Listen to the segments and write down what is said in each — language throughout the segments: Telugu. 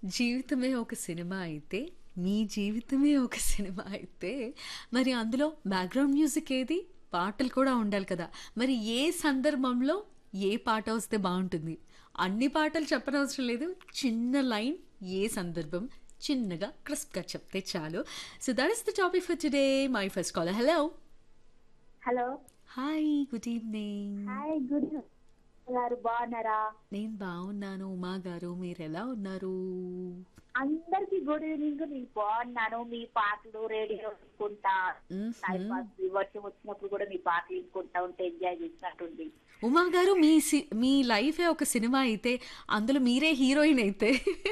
జీవితమే ఒక సినిమా అయితే మీ జీవితమే ఒక సినిమా అయితే మరి అందులో బ్యాక్గ్రౌండ్ మ్యూజిక్ ఏది పాటలు కూడా ఉండాలి కదా మరి ఏ సందర్భంలో ఏ పాట వస్తే బాగుంటుంది అన్ని పాటలు చెప్పనవసరం లేదు చిన్న లైన్ ఏ సందర్భం చిన్నగా క్రిస్ప్గా చెప్తే చాలు so that is the topic for today my first call hello hello hi good evening hi good garu బాగున్నారా నేను బాగున్నాను ఉమా గారు మీరు ఎలా ఉన్నారు అందరికి గుడ్ ఈవినింగ్ నేను బాగున్నాను మీ పాటలు రేడియో వినుకుంటా మ్మ్. టైం పాస్ వర్షం వచ్చినప్పుడు కూడా మీ పాటలు వినుకుంటా ఉంటే ఎంజాయ్ చేసినట్టుంది ఉమా గారు మీ సి- మీ లైఫే ఒక సినిమా అయితే అందులో మీరే హీరోయిన్ అయితే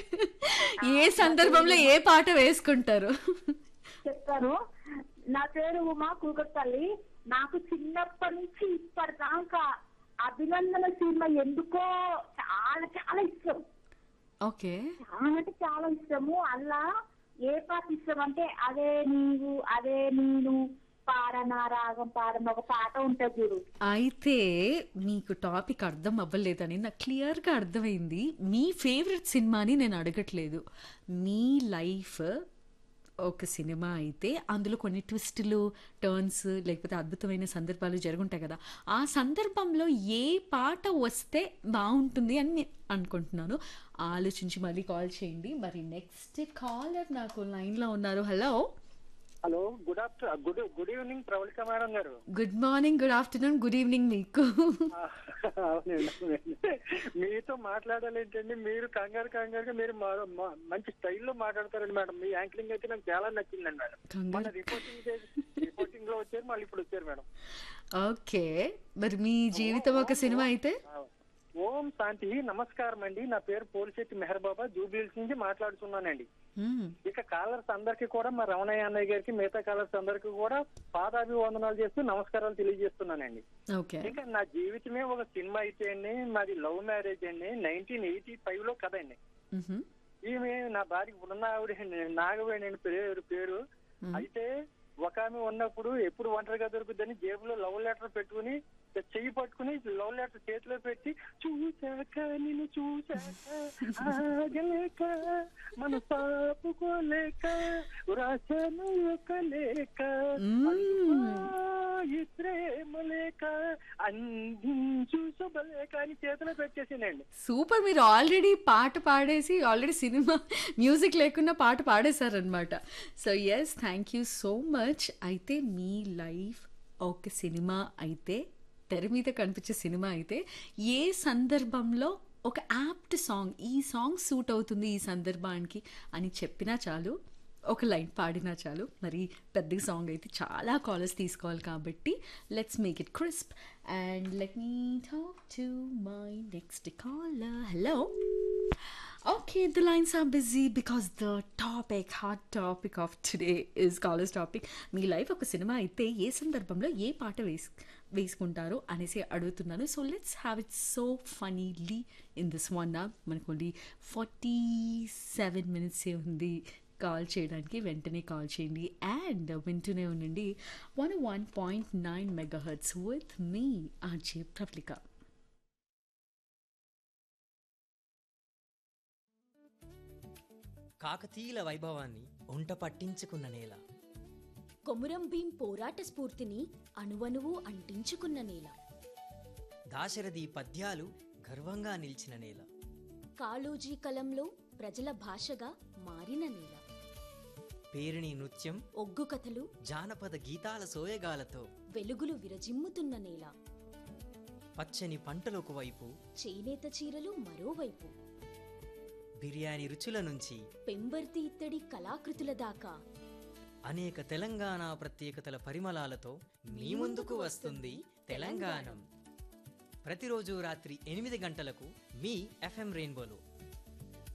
ఏ సందర్భంలో ఏ పాట వేసుకుంటారు చెప్తాను నా పేరు ఉమా కూకట్పల్లి నాకు చిన్నప్పటి నుంచి ఇప్పటిదాకా అభినందన సినిమా ఎందుకో చాలా చాలా ఇష్టం ఓకే చాలా అంటే చాలా ఇష్టము అలా ఏ పాట ఇష్టం అంటే అదే నీవు అదే నేను పాడన రాగం పాడన ఒక పాట ఉంటుంది చూడు అయితే మీకు టాపిక్ అర్థం అవ్వలేదని నాకు క్లియర్గా అర్థమైంది మీ ఫేవరెట్ సినిమాని నేను అడగట్లేదు మీ లైఫ్ ఒక సినిమా అయితే అందులో కొన్ని ట్విస్టులు టర్న్స్ లేకపోతే అద్భుతమైన సందర్భాలు జరుగుంటాయి కదా ఆ సందర్భంలో ఏ పాట వస్తే బాగుంటుంది అని నేను అనుకుంటున్నాను ఆలోచించి మళ్ళీ కాల్ చేయండి మరి నెక్స్ట్ కాలర్ నాకు లైన్లో ఉన్నారు hello hello good after good good evening Pravalika madam garu good morning good afternoon good evening మీకు ఆ, అవునండి అవునండి. మీతో మాట్లాడాలేంటండి మీరు కంగారు కంగారుగా మీరు మా- మా- మంచి స్టైల్లో మాట్లాడతారండి మేడం మీ యాంకరింగ్ అయితే నాకు చాలా నచ్చిందండి మేడం కంగారు మన రిపోర్టింగ్ రిపోర్టింగ్ లో వచ్చారు మళ్ళీ ఇప్పుడు వచ్చారు మేడం ఓకే మరి మీ జీవితం ఒక సినిమా అయితే ఆ, ఓం శాంతి నమస్కారం అండి నా పేరు పోలిశెట్టి మెహర్ బాబా జూబిల్స్ నుంచి మాట్లాడుతున్నానండి మ్మ్. ఇక కాలర్స్ అందరికీ కూడా మా రమణయ్య అన్నయ్య గారికి మిగతా కాలర్స్ అందరికీ కూడా పాదాభివందనాలు చేస్తూ నమస్కారాలు తెలియజేస్తున్నానండి ఓకే ఇంకా నా జీవితమే ఒక సినిమా అయితే అండి మాది లవ్ మ్యారేజ్ అండి నైన్టీన్ ఎయిటీ ఫైవ్ లో కథ అండి మ్హూ. ఈమె నా భార్య ఉన్న ఆవిడ నాగవేణి అని పేరు పేరు మ్మ్. అయితే ఒక ఆమె ఉన్నప్పుడు ఎప్పుడు ఒంటరిగా దొరుకుద్దని జేబులో లవ్ లెటర్ పెట్టుకుని చెయ్యి పట్టుకుని లవ్ లెటర్ చేతిలో పెట్టి చూశాక నిన్ను చూశాక ఆగలేక మన సాపుకోలేక రాశాను ఒక లేక మ్మ్. ఈ ప్రేమ లేక అందించు శుభలేక అని చేతిలో పెట్టేసిందండి సూపర్ మీరు ఆల్రెడీ పాట పాడేసి ఆల్రెడీ సినిమా మ్యూజిక్ లేకుండా పాట పాడేశారనమాట so yes thank you so much అయితే మీ లైఫ్ ఒక సినిమా అయితే తెర మీద కనిపించే సినిమా అయితే ఏ సందర్భంలో ఒక యాప్ట్ సాంగ్ ఈ సాంగ్ సూట్ అవుతుంది ఈ సందర్భానికి అని చెప్పినా చాలు ఒక లైన్ పాడినా చాలు మరి పెద్ద సాంగ్ అయితే చాలా కాలర్స్ తీసుకోవాలి కాబట్టి let's make it crisp and let me talk to my next caller hello Okay, the lines are busy because the topic, hot topic of today is college topic. మీ లైఫ్ ఒక సినిమా అయితే ఏ సందర్భంలో ఏ పాట వేస్ వేసుకుంటారో అనేసి అడుగుతున్నాను so let's have it so funnily in this one నా మనకు ఓన్లీ ఫార్టీ సెవెన్ మినిట్సే ఉంది కాల్ చేయడానికి వెంటనే కాల్ చేయండి అండ్ వింటూనే ఉండండి one one point nine megahertz with me RJ Pravalika కాకతీయుల వైభవాన్ని ఒంట పట్టించుకున్న నేల కొమురం భీం పోరాట స్ఫూర్తిని అణువణువు అంటించుకున్న నేల దాశరథి పద్యాలు గర్వంగా నిలిచిన నేల కాళోజీ కలంలో ప్రజల భాషగా మారిన నేల పేరిణి నృత్యం ఒగ్గు కథలు జానపద గీతాల సోయగాలతో వెలుగులు విరజిమ్ముతున్న నేల పచ్చని పంటలొక వైపు చేనేత చీరలు మరోవైపు బిర్యానీ రుచుల నుంచి పెంబర్తి ఇత్తడి కళాకృతుల దాకా అనేక తెలంగాణ ప్రత్యేకతల పరిమళాలతో మీ ముందుకు వస్తుంది తెలంగాణం ప్రతిరోజు రాత్రి ఎనిమిది గంటలకు మీ ఎఫ్ఎం రెయిన్బోలో